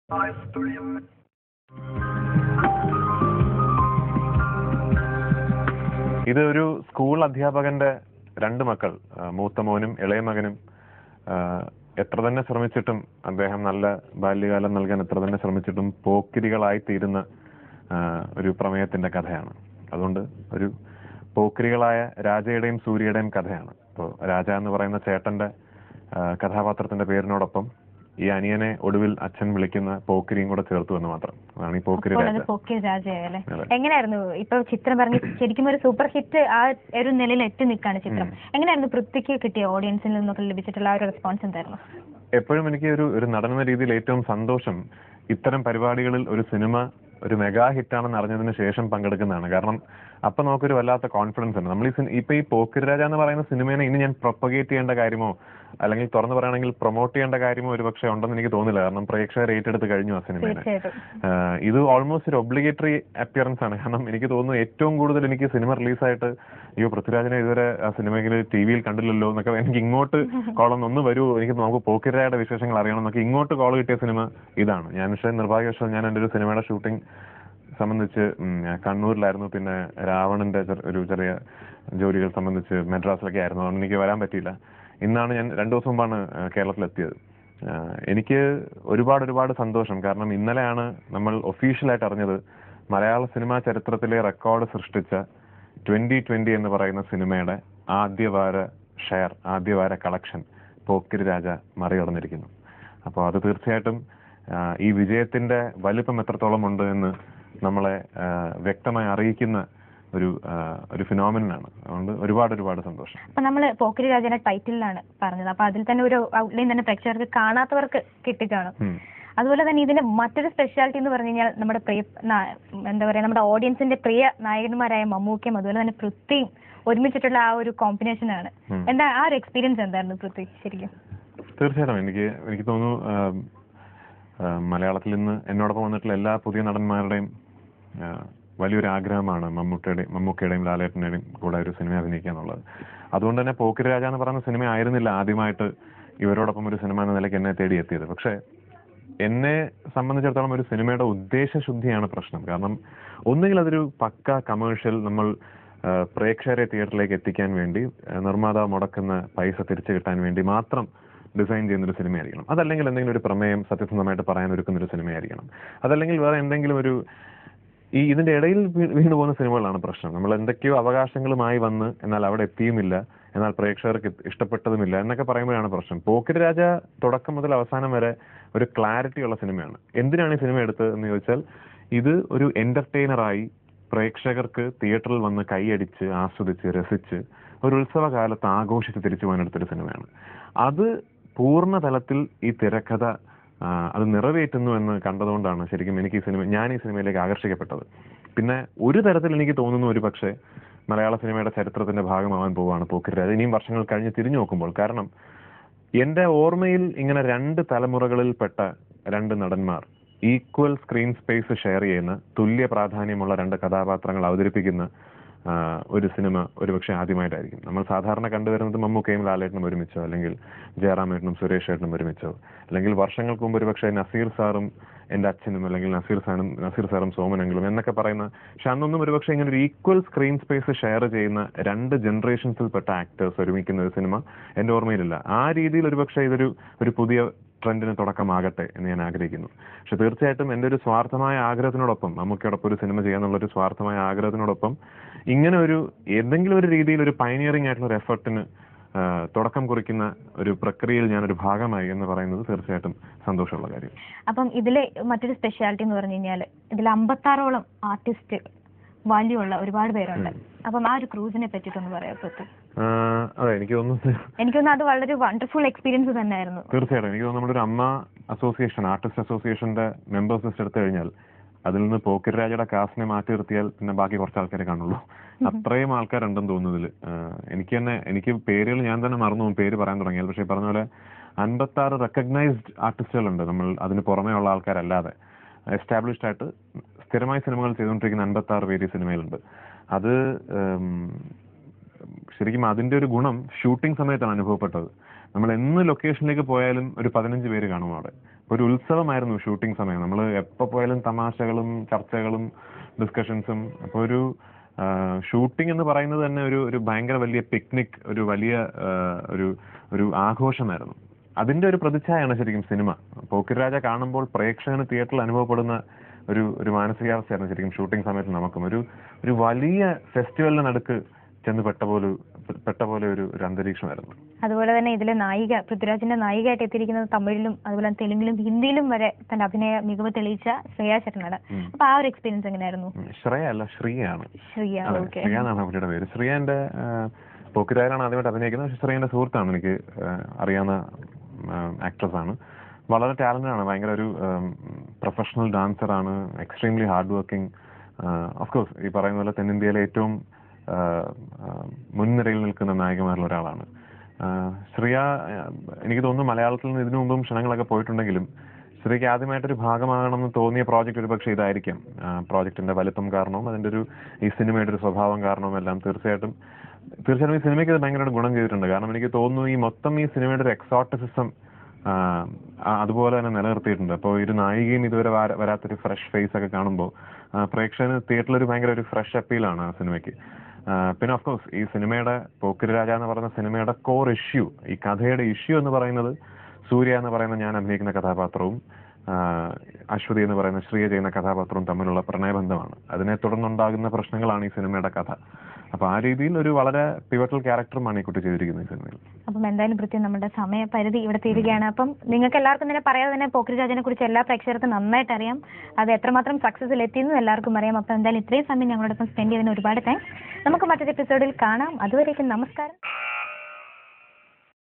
ഇത് ഒരു സ്കൂൾ അധ്യാപകന്റെ രണ്ട് മക്കൾ ആ, മൂത്ത മോനും ഇളയ മകനും ആ, എത്ര തന്നെ ശ്രമിച്ചിട്ടും അദ്ദേഹം നല്ല ബാല്യകാലം നൽകാൻ എത്ര തന്നെ ശ്രമിച്ചിട്ടും പോക്കിരികളായി തീരുന്ന ആ, ഒരു പ്രമേയത്തിന്റെ കഥയാണ് അതുകൊണ്ട് ഒരു പോക്കിരികളായ രാജയുടെയും സൂര്യയുടെയും കഥയാണ് ഇപ്പോൾ രാജ എന്ന് പറയുന്ന ചേട്ടന്റെ ആ, കഥാപാത്രത്തിന്റെ പേരിനോടൊപ്പം ഈ അനിയനെ ഒടുവിൽ അച്ഛൻ വിളിക്കുന്ന പോക്കിരിയും കൂടെ ചേർത്തു എന്ന് മാത്രം അതാണ് ഈ പോക്കിരി അപ്പോൾ രാജ അത് പോക്കിരി രാജയല്ലേ അതെ. എങ്ങനെയായിരുന്നു ഇപ്പൊ ചിത്രം പറഞ്ഞ് ശരിക്കും ഒരു സൂപ്പർ ഹിറ്റ് ആ ഒരു നിലയിൽ എത്തി നിൽക്കാണ് ചിത്രം എങ്ങനെയായിരുന്നു പൃഥ്വിക്ക് കിട്ടിയ ഓഡിയൻസിൽ നിന്നൊക്കെ ലഭിച്ചിട്ടുള്ള ആ ഒരു റെസ്പോൺസ് എന്തായിരുന്നു എപ്പോഴും എനിക്ക് ഒരു ഒരു നടനെന്ന രീതിയിൽ ഏറ്റവും സന്തോഷം ഇത്തരം പരിപാടികളിൽ ഒരു സിനിമ ഒരു മെഗാ ഹിറ്റാണെന്ന് അറിഞ്ഞതിന് ശേഷം പങ്കെടുക്കുന്നതാണ് കാരണം അപ്പൊ നമുക്കൊരു വല്ലാത്ത കോൺഫിഡൻസ് ഉണ്ട് നമ്മൾ ഈ സിനി- ഇപ്പൊ ഈ പോക്കിരി രാജ എന്ന് പറയുന്ന സിനിമയെ ഇനി ഞാൻ പ്രൊപ്പഗേറ്റ് ചെയ്യേണ്ട കാര്യമോ അല്ലെങ്കിൽ തുറന്നു പറയുകയാണെങ്കിൽ പ്രൊമോട്ട് ചെയ്യേണ്ട കാര്യമോ ഒരു പക്ഷേ ഉണ്ടെന്ന് എനിക്ക് തോന്നില്ല കാരണം പ്രേക്ഷകർ ഏറ്റെടുത്ത് കഴിഞ്ഞു ആ സിനിമയെ തീർച്ചയായിട്ടും ആഹ് ഇത് ഓൾമോസ്റ്റ് ഒരു ഒബ്ലിഗേറ്ററി അപ്പിയറൻസ് ആണ് കാരണം എനിക്ക് തോന്നുന്നു ഏറ്റവും കൂടുതൽ എനിക്ക് സിനിമ റിലീസായിട്ട് അയ്യോ പൃഥ്വിരാജിനെ ഇതുവരെ ആ സിനിമയിൽ ടി വിയിൽ കണ്ടില്ലല്ലോ എന്നൊക്കെ എനിക്ക് ഇങ്ങോട്ട് കോളം ഒന്ന് വരൂ എനിക്ക് നമുക്ക് പോക്കിരായുടെ വിശേഷങ്ങൾ അറിയണം എന്നൊക്കെ ഇങ്ങോട്ട് കോൾ കിട്ടിയ സിനിമ ഇതാണ് ഞാൻ പക്ഷേ നിർഭാഗ്യവശാൽ ഞാൻ എൻ്റെ ഒരു സിനിമയുടെ ഷൂട്ടിംഗ് സംബന്ധിച്ച് ഉം, ഞാൻ കണ്ണൂരിലായിരുന്നു പിന്നെ രാവണന്റെ ചെറ- ഒരു ചെറിയ ജോലികൾ സംബന്ധിച്ച് മെഡ്രാസിലൊക്കെ ആയിരുന്നു അതുകൊണ്ട് എനിക്ക് വരാൻ പറ്റിയില്ല ഇന്നാണ് ഞാൻ രണ്ടു ദിവസം മുമ്പാണ് ആ, കേരളത്തിലെത്തിയത് ആ, എനിക്ക് ഒരുപാട് ഒരുപാട് സന്തോഷം കാരണം ഇന്നലെയാണ് നമ്മൾ ഒഫീഷ്യലായിട്ട് അറിഞ്ഞത് മലയാള സിനിമാ ചരിത്രത്തിലെ റെക്കോർഡ് സൃഷ്ടിച്ച ട്വന്റി ട്വന്റി എന്ന് പറയുന്ന സിനിമയുടെ ആദ്യവാര ഷെയർ ആദ്യവാര കളക്ഷൻ പോക്കിരി രാജ മറികടന്നിരിക്കുന്നു അപ്പോൾ അത് തീർച്ചയായിട്ടും ആ, ഈ വിജയത്തിന്റെ വലിപ്പം എത്രത്തോളം ഉണ്ട് എന്ന് നമ്മളെ ആ, വ്യക്തമായി അറിയിക്കുന്ന ഒരു ആ, ഒരു ഫിനോമിനാണ് അതുകൊണ്ട് ഒരുപാട് ഒരുപാട് സന്തോഷം അപ്പൊ നമ്മള് പോക്കിരി രാജയുടെ ടൈറ്റിലാണ് പറഞ്ഞത് അപ്പൊ അതിൽ തന്നെ ഒരു ഔട്ട്ലൈൻ തന്നെ പ്രേക്ഷകർക്ക് കാണാത്തവർക്ക് കിട്ടിക്കാണും ഉം. അതുപോലെ തന്നെ ഇതിന്റെ മറ്റൊരു സ്പെഷ്യാലിറ്റി എന്ന് പറഞ്ഞു കഴിഞ്ഞാൽ നമ്മുടെ പ്രിയ നാ- എന്താ പറയാ നമ്മുടെ ഓഡിയൻസിന്റെ പ്രിയ നായകന്മാരായ മമ്മൂക്കയും അതുപോലെ തന്നെ പൃഥ്വിയും ഒരുമിച്ചിട്ടുള്ള ആ ഒരു കോമ്പിനേഷൻ ആണ് ഉം. എന്താ ആ ഒരു എക്സ്പീരിയൻസ് എന്തായിരുന്നു പൃഥ്വി ശരിക്കും തീർച്ചയായിട്ടും എനിക്ക് എനിക്ക് തോന്നുന്നു ആം, ആ, മലയാളത്തിൽ ഇന്ന് എന്നോടൊപ്പം വന്നിട്ടുള്ള എല്ലാ പുതിയ നടന്മാരുടെയും ആ, വലിയൊരു ആഗ്രഹമാണ് മമ്മൂട്ടിയുടെയും മമ്മൂക്കയുടെയും ലാലേട്ടൻ്റെയും കൂടെ ഒരു സിനിമ അഭിനയിക്കുക എന്നുള്ളത് അതുകൊണ്ട് തന്നെ പോക്കിരി രാജ എന്ന് പറയുന്ന സിനിമ ആയിരുന്നില്ല ആദ്യമായിട്ട് ഇവരോടൊപ്പം ഒരു സിനിമ എന്ന നിലയ്ക്ക് എന്നെ തേടി എത്തിയത് പക്ഷേ എന്നെ സംബന്ധിച്ചിടത്തോളം ഒരു സിനിമയുടെ ഉദ്ദേശശുദ്ധിയാണ് പ്രശ്നം കാരണം ഒന്നുകിൽ അതൊരു പക്ക കമേഴ്ഷ്യൽ നമ്മൾ ആ, പ്രേക്ഷകരെ തിയേറ്ററിലേക്ക് എത്തിക്കാൻ വേണ്ടി ആ, നിർമ്മാതാവ് മുടക്കുന്ന പൈസ തിരിച്ചു കിട്ടാൻ വേണ്ടി മാത്രം ഡിസൈൻ ചെയ്യുന്ന ഒരു സിനിമയായിരിക്കണം അതല്ലെങ്കിൽ എന്തെങ്കിലും ഒരു പ്രമേയം സത്യസന്ധമായിട്ട് പറയാൻ ഒരുക്കുന്ന ഒരു സിനിമയായിരിക്കണം അതല്ലെങ്കിൽ വേറെ എന്തെങ്കിലും ഒരു ഈ ഇതിന്റെ ഇടയിൽ വീ- വീണു പോകുന്ന സിനിമകളാണ് പ്രശ്നം നമ്മൾ എന്തൊക്കെയോ അവകാശങ്ങളുമായി വന്ന് എന്നാൽ അവിടെ എത്തിയുമില്ല എന്നാൽ പ്രേക്ഷകർക്ക് ഇത് ഇഷ്ടപ്പെട്ടതുമില്ല എന്നൊക്കെ പറയുമ്പോഴാണ് പ്രശ്നം പോക്കിരി രാജ തുടക്കം മുതൽ അവസാനം വരെ ഒരു ക്ലാരിറ്റി ഉള്ള സിനിമയാണ് എന്തിനാണ് ഈ സിനിമ എടുത്തത് എന്ന് ചോദിച്ചാൽ ഇത് ഒരു എന്റർടൈനറായി പ്രേക്ഷകർക്ക് തിയേറ്ററിൽ വന്ന് കൈയടിച്ച് ആസ്വദിച്ച് രസിച്ച് ഒരു ഉത്സവകാലത്ത് ആഘോഷിച്ച് തിരിച്ചു പോകാനെടുത്തൊരു സിനിമയാണ് അത് പൂർണ്ണ തലത്തിൽ ഈ തിരക്കഥ ആ, അത് നിറവേറ്റുന്നു എന്ന് കണ്ടതുകൊണ്ടാണ് ശരിക്കും എനിക്ക് ഈ സിനിമ ഞാൻ ഈ സിനിമയിലേക്ക് ആകർഷിക്കപ്പെട്ടത് പിന്നെ ഒരു തരത്തിൽ എനിക്ക് തോന്നുന്നു ഒരു പക്ഷേ മലയാള സിനിമയുടെ ചരിത്രത്തിന്റെ ഭാഗമാവാൻ പോവുകയാണ് പോക്കിരി രാജ ഇനിയും വർഷങ്ങൾ കഴിഞ്ഞ് തിരിഞ്ഞു നോക്കുമ്പോൾ കാരണം എന്റെ ഓർമ്മയിൽ ഇങ്ങനെ രണ്ട് തലമുറകളിൽപ്പെട്ട രണ്ട് നടന്മാർ ഈക്വൽ സ്ക്രീൻ സ്പേസ് ഷെയർ ചെയ്യുന്ന തുല്യ പ്രാധാന്യമുള്ള രണ്ട് കഥാപാത്രങ്ങൾ അവതരിപ്പിക്കുന്ന ആ, ഒരു സിനിമ ഒരുപക്ഷെ ആദ്യമായിട്ടായിരിക്കും നമ്മൾ സാധാരണ കണ്ടുവരുന്നത് മമ്മൂക്കയും ലാലേട്ടനും ഒരുമിച്ചോ അല്ലെങ്കിൽ ജയറാമേട്ടനും സുരേഷ് ഏട്ടനും ഒരുമിച്ചോ അല്ലെങ്കിൽ വർഷങ്ങൾക്ക് മുമ്പ് ഒരുപക്ഷെ നസീർ സാറും എന്റെ അച്ഛനും അല്ലെങ്കിൽ നസീർ സാറും നസീർ സാറും സോമനെങ്കിലും എന്നൊക്കെ പറയുന്ന പക്ഷെ അന്നൊന്നും ഒരുപക്ഷെ ഇങ്ങനെ ഒരു ഈക്വൽ സ്ക്രീൻ സ്പേസ് ഷെയർ ചെയ്യുന്ന രണ്ട് ജനറേഷൻസിൽപ്പെട്ട ആക്ടേഴ്സ് ഒരുമിക്കുന്ന ഒരു സിനിമ എന്റെ ഓർമ്മയിലില്ല ആ രീതിയിൽ ഒരുപക്ഷെ ഇതൊരു ഒരു പുതിയ ട്രെൻഡിന് തുടക്കമാകട്ടെ എന്ന് ഞാൻ ആഗ്രഹിക്കുന്നു പക്ഷെ തീർച്ചയായിട്ടും എന്റെ ഒരു സ്വാർത്ഥമായ ആഗ്രഹത്തിനോടൊപ്പം നമുക്കോടൊപ്പം ഒരു സിനിമ ചെയ്യാന്നുള്ള ഒരു സ്വാർത്ഥമായ ആഗ്രഹത്തിനോടൊപ്പം ഇങ്ങനെ ഒരു ഏതെങ്കിലും ഒരു രീതിയിൽ ഒരു പൈനിയറിംഗ് ആയിട്ടുള്ള ഒരു എഫർട്ടിന് തുടക്കം കുറിക്കുന്ന ഒരു പ്രക്രിയയിൽ ഞാനൊരു ഭാഗമായി എന്ന് പറയുന്നത് തീർച്ചയായിട്ടും സന്തോഷമുള്ള കാര്യം അപ്പം ഇതിലെ മറ്റൊരു സ്പെഷ്യാലിറ്റി എന്ന് പറഞ്ഞു കഴിഞ്ഞാൽ ഇതിൽ അമ്പത്താറോളം ആർട്ടിസ്റ്റ് വാല്യൂ ഉള്ള ഒരുപാട് പേരുണ്ട് അപ്പം ആ ഒരു ക്രൂസിനെ പറ്റിയിട്ടൊന്ന് പറയാം പൃഥ്വി ആ, അതെ എനിക്ക് തോന്നുന്നു എനിക്ക് തോന്നുന്നു അത് വളരെ വണ്ടർഫുൾ എക്സ്പീരിയൻസ് തന്നെയായിരുന്നു തീർച്ചയായിട്ടും എനിക്ക് തോന്നുന്നു നമ്മുടെ ഒരു അമ്മ അസോസിയേഷൻ ആർട്ടിസ്റ്റ് അസോസിയേഷന്റെ മെമ്പേഴ്സ് ലിസ്റ്റ് എടുത്തു കഴിഞ്ഞാൽ അതിൽ നിന്ന് പോക്കിരി രാജയുടെ കാസ്റ്റിനെ മാറ്റി നിർത്തിയാൽ പിന്നെ ബാക്കി കുറച്ച് ആൾക്കാരെ കാണുള്ളൂ അത്രയും ആൾക്കാരുണ്ടെന്ന് തോന്നുന്നു ഇതിൽ എനിക്ക് തന്നെ എനിക്ക് പേരുകൾ ഞാൻ തന്നെ മറന്നു പോകും പേര് പറയാൻ തുടങ്ങിയാൽ പക്ഷേ ഈ പറഞ്ഞ പോലെ അൻപത്തി ആറ് റെക്കഗ്നൈസ്ഡ് ആർട്ടിസ്റ്റുകളുണ്ട് നമ്മൾ അതിന് പുറമേ ഉള്ള ആൾക്കാരല്ലാതെ എസ്റ്റാബ്ലിഷ്ഡ് ആയിട്ട് സ്ഥിരമായി സിനിമകൾ ചെയ്തുകൊണ്ടിരിക്കുന്ന അൻപത്തി ആറ് പേര് ഈ സിനിമയിലുണ്ട് അത് ഉം, ശരിക്കും അതിന്റെ ഒരു ഗുണം ഷൂട്ടിംഗ് സമയത്താണ് അനുഭവപ്പെട്ടത് നമ്മൾ എന്ന് ലൊക്കേഷനിലേക്ക് പോയാലും ഒരു പതിനഞ്ച് പേര് കാണും അവിടെ ഒരു ഉത്സവമായിരുന്നു ഷൂട്ടിംഗ് സമയം നമ്മൾ എപ്പോൾ പോയാലും തമാശകളും ചർച്ചകളും ഡിസ്കഷൻസും അപ്പോൾ ഒരു ഷൂട്ടിംഗ് എന്ന് പറയുന്നത് തന്നെ ഒരു ഒരു ഭയങ്കര വലിയ പിക്നിക് ഒരു വലിയ ആ, ഒരു ഒരു ആഘോഷമായിരുന്നു അതിന്റെ ഒരു പ്രതിച്ഛായാണ് ശരിക്കും സിനിമ പോക്കിരാജ കാണുമ്പോൾ പ്രേക്ഷകന് തിയേറ്ററിൽ അനുഭവപ്പെടുന്ന ഒരു ഒരു മാനസികാവസ്ഥയായിരുന്നു ശരിക്കും ഷൂട്ടിംഗ് സമയത്ത് നമുക്കും ഒരു ഒരു വലിയ ഫെസ്റ്റിവലിന് നടുക്ക് ചെന്ന് പെട്ട പോലെ പെട്ട പോലെ ഒരു ഒരു അന്തരീക്ഷമായിരുന്നു അതുപോലെ തന്നെ ഇതിലെ നായിക പൃഥ്വിരാജിന്റെ നായികയായിട്ട് എത്തിയിരിക്കുന്നത് തമിഴിലും അതുപോലെ തന്നെ തെലുങ്കിലും ഹിന്ദിയിലും വരെ തന്റെ അഭിനയ മികവ് തെളിയിച്ച ശ്രേയ ശരണാണ് ഉം. അപ്പൊ ആ ഒരു എക്സ്പീരിയൻസ് എങ്ങനെയായിരുന്നു ഉം, ശ്രേയ അല്ല ശ്രീയാണ് ശ്രീയ അതെ ഓക്കെ ശ്രീയ എന്നാണ് പുള്ളിയുടെ പേര് ശ്രീയന്റെ പോക്കിരായാണ് ആദ്യമായിട്ട് അഭിനയിക്കുന്നത് പക്ഷെ ശ്രീയന്റെ സുഹൃത്താണ് എനിക്ക് ആ, അറിയാവുന്ന ആക്ട്രസ് ആണ് വളരെ ടാലന്റഡ് ആണ് ഭയങ്കര ഒരു പ്രൊഫഷണൽ ഡാൻസർ ആണ് extremely hard working of course ഈ പറയുന്ന പോലെ തെന്നിന്ത്യയിലെ ഏറ്റവും ആ, ആ, മുൻനിരയിൽ നിൽക്കുന്ന നായികമാരിൽ ഒരാളാണ് ആ, ശ്രിയ ആ, എനിക്ക് തോന്നുന്നു മലയാളത്തിൽ നിന്ന് ഇതിനു മുമ്പും ക്ഷണങ്ങളൊക്കെ പോയിട്ടുണ്ടെങ്കിലും ശ്രീക്ക് ആദ്യമായിട്ടൊരു ഭാഗമാകണമെന്ന് തോന്നിയ പ്രോജക്റ്റ് ഒരു പക്ഷേ ഇതായിരിക്കാം പ്രോജക്റ്റിന്റെ വലിപ്പം കാരണവും അതിന്റെ ഒരു ഈ സിനിമയുടെ ഒരു സ്വഭാവം കാരണവും എല്ലാം തീർച്ചയായിട്ടും തീർച്ചയായിട്ടും ഈ സിനിമയ്ക്ക് ഇത് ഭയങ്കരമായിട്ട് ഗുണം ചെയ്തിട്ടുണ്ട് കാരണം എനിക്ക് തോന്നുന്നു ഈ മൊത്തം ഈ സിനിമയുടെ ഒരു എക്സോട്ടിസിസം അതുപോലെ തന്നെ നിലനിർത്തിയിട്ടുണ്ട് അപ്പോൾ ഒരു നായികയും ഇതുവരെ വാര- വരാത്തൊരു ഫ്രഷ് ഫേസ് ഒക്കെ കാണുമ്പോൾ പ്രേക്ഷകന് തിയേറ്ററിൽ ഒരു ഭയങ്കര ഒരു ഫ്രഷ് അപ്പീലാണ് ആ സിനിമയ്ക്ക് ആ, പിന്നെ ഓഫ് കോഴ്സ് ഈ സിനിമയുടെ പോക്കിരി രാജ എന്ന് പറയുന്ന സിനിമയുടെ കോർ ഇഷ്യൂ ഈ കഥയുടെ ഇഷ്യൂ എന്ന് പറയുന്നത് സൂര്യ എന്ന് പറയുന്ന ഞാൻ അഭിനയിക്കുന്ന കഥാപാത്രവും ആ, അശ്വതി എന്ന് പറയുന്ന ശ്രീയ ചെയ്യുന്ന കഥാപാത്രവും തമ്മിലുള്ള പ്രണയബന്ധമാണ് അതിനെ തുടർന്നുണ്ടാകുന്ന പ്രശ്നങ്ങളാണ് ഈ സിനിമയുടെ കഥ അപ്പൊ ആ രീതിയിൽ ഒരു വളരെ പിവറ്റൽ ക്യാരക്ടറുമാണ് ഈ കുട്ടി ചെയ്തിരിക്കുന്നത് ഈ സിനിമയിൽ അപ്പം എന്തായാലും പ്രത്യേകം നമ്മുടെ സമയപരിധി ഇവിടെ തീരുകയാണ് അപ്പം നിങ്ങൾക്ക് എല്ലാവർക്കും തന്നെ പറയാതെ തന്നെ പോക്രി രാജനെ കുറിച്ച് എല്ലാ പ്രേക്ഷകർക്കും നന്നായിട്ട് അറിയാം അത് എത്രമാത്രം സക്സസിൽ എത്തിയെന്നും എല്ലാവർക്കും അറിയാം അപ്പം എന്തായാലും ഇത്രയും സമയം ഞങ്ങളോടൊപ്പം സ്പെൻഡ് ചെയ്തതിന് ഒരുപാട് താങ്ക്സ് നമുക്ക് മറ്റൊരു എപ്പിസോഡിൽ കാണാം അതുവരേക്കും നമസ്കാരം